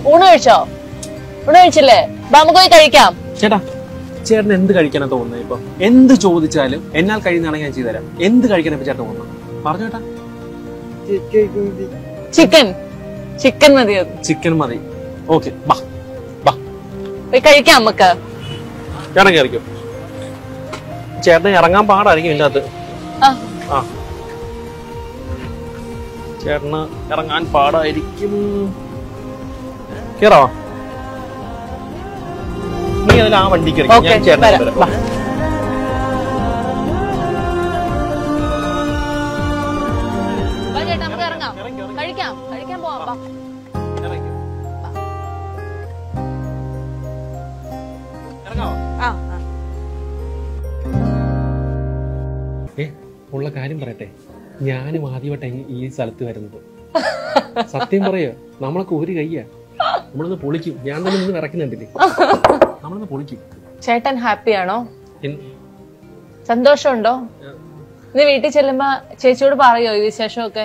ഊണ് കഴിച്ചോ ഊണ് കഴിച്ചില്ലേ ബാ, നമുക്ക് പോയി കഴിക്കാം ചേട്ടാ ചേട്ടന് എന്ത് കഴിക്കാനാ തോന്നുന്നത് ഇപ്പൊ എന്ത് ചോദിച്ചാലും എന്നാൽ കഴിയുന്നതാണെങ്കിൽ ഞാൻ ചെയ്തുതരാം എന്ത് കഴിക്കാനാ ഇപ്പൊ ചേട്ടൻ തോന്നുന്നത് പറഞ്ഞു ചേട്ടാ ചിക്കൻ ചിക്കൻ മതി അത് ചിക്കൻ മതി ഓക്കെ ബാ ബാ പോയി കഴിക്കാം നമുക്ക് ചേട്ടൻ കയറിക്കോ ചേട്ടൻ ഇറങ്ങാൻ പാടായിരിക്കും ഇതിന്റെ അകത്ത് ആ ആ ചേട്ടന് ഇറങ്ങാൻ പാടായിരിക്കും കേറാവാ നീ അതിൽ ആ വണ്ടി കയറി Okay, ഞാൻ ചേട്ടനെ വരാം. വരാം. വാ. വാ ചേട്ടാ നമുക്ക് ഇറങ്ങാം കഴിക്കാം കഴിക്കാൻ പോവാം വാ. ഇറങ്ങിക്കോ. ഇറങ്ങാവോ? ആ ആ. ഏ ഉള്ള കാര്യം പറയട്ടെ ഞാനും ആദ്യമായിട്ട് ഈ സ്ഥലത്ത് വരുന്നത് സത്യം പറയോ നമ്മളൊക്കെ ഒരു കയ്യാ നമ്മളൊന്ന് പൊളിക്കും ഞാൻ തന്നെ നിന്ന് വിറക്കുന്നുണ്ടില്ലേ നമ്മളൊന്ന് പൊളിക്കും ചേട്ടൻ ഹാപ്പിയാണോ എൻ- സന്തോഷമുണ്ടോ ഇന്ന് വീട്ടിൽ ചെല്ലുമ്പോ ചേച്ചിയോട് പറയോ ഈ വിശേഷമൊക്കെ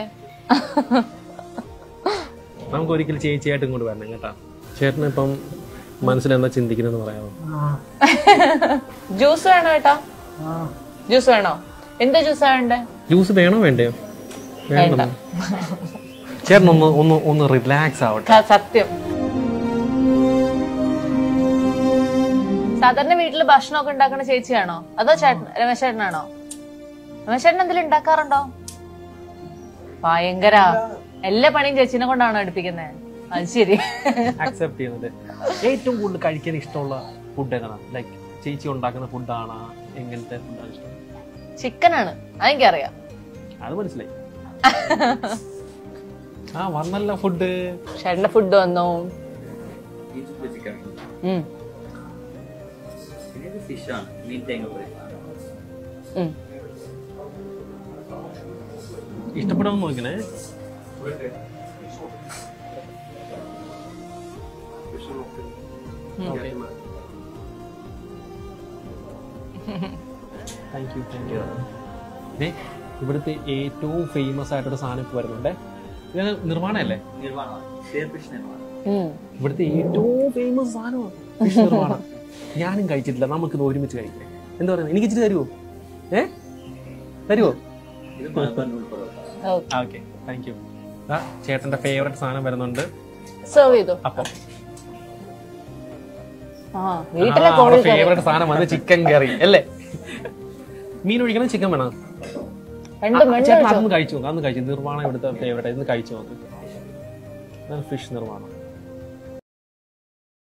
നമുക്ക് ഒരിക്കലും ചേച്ചിയായിട്ട് ഇങ്ങോട്ട് വരണം കേട്ടാ ചേട്ടന് ഇപ്പം മനസ്സിൽ എന്താ ചിന്തിക്കുന്നത് പറയാമോ ജ്യൂസ് വേണോ ഏട്ടാ ജ്യൂസ് വേണോ എന്താ ജ്യൂസാ വേണ്ടേ ജ്യൂസ് വേണോ വേണ്ടയോ വേണ്ട വേണ്ട ചേട്ടൻ ഒന്ന് ഒന്ന് ഒന്ന് റിലാക്സ് ആവട്ടെ സ- സത്യം സാധാരണ വീട്ടില് ഭക്ഷണമൊക്കെ ഉണ്ടാക്കുന്ന ചേച്ചിയാണോ അതോ ചേട്ടൻ രമേശ് ചേട്ടനാണോ രമേശ് ചേട്ടൻ എന്തെങ്കിലും ഉണ്ടാക്കാറുണ്ടോ ഭയങ്കര എല്ലാ പണിയും ചേച്ചിനെ കൊണ്ടാണോ എടുപ്പിക്കുന്നത് അത് ശരി അക്സെപ്റ്റ് ചെയ്യുന്നത് ഏറ്റവും കൂടുതൽ കഴിക്കാൻ ഇഷ്ടമുള്ള ഫുഡ് ഏതാണ് ലൈക്ക് ചേച്ചി ഉണ്ടാക്കുന്ന ഫുഡാണ് എങ്ങനത്തെ ഫുഡാണ് ഇഷ്ടം ചിക്കനാണ് അതെനിക്കറിയാം അത് മനസ്സിലായി ആ വന്നല്ല ഫുഡ് ചേട്ടന്റെ ഫുഡ് വന്നു ചിക്കൻ ഉം, പിന്നെ ഇത് ഫിഷാണ് മീൻ തേങ്ങ പോലെ ഉം. ഇഷ്ടപ്പെടാൻ നോക്കണേ താങ്ക് യു താങ്ക് യു ദേ, ഇവിടുത്തെ ഏറ്റവും ഫേമസ് ആയിട്ടൊരു സാധനം ഇപ്പൊ വരുന്നുണ്ടേ ഇത് നിർമ്മാണല്ലേ നിർമ്മാണം ഷെയർ ഫിഷ് നിർമ്മാണം ഉം. ഇവിടുത്തെ ഏറ്റവും ഫേമസ് സാധനമാണ് ഫിഷ് നിർമ്മാണം ഞാനും കഴിച്ചിട്ടില്ല നമുക്കിത് ഒരുമിച്ച് കഴിക്കാം എന്താ പറയുന്നത് എനിക്ക് ഇച്ചിരി തരുമോ ഏ തരുമോ ഇത് മലബാർ നൂൽ parotta okay. Okay thank you ചേട്ടന്റെ ഫേവററ്റ് സാധനം വരുന്നുണ്ട് സെർവ് ചെയ്തു അപ്പം ആ വീട്ടിലെ കോഴി കറി. ഫേവററ്റ് സാധനം വന്ന് ചിക്കൻ കറി അല്ലേ മീൻ ഒഴിക്കണം ചിക്കൻ വേണം രണ്ടും രണ്ടും ചേട്ടൻ കഴിച്ചോ? അതൊന്ന് കഴിച്ചു നോക്കാം അതൊന്ന് കഴിച്ചു നിർമ്മാണം ഇവിടുത്തെ ഫേവറേറ്റ് ഇന്ന് കഴിച്ചു നോക്ക് ഫിഷ് നിർമ്മാണം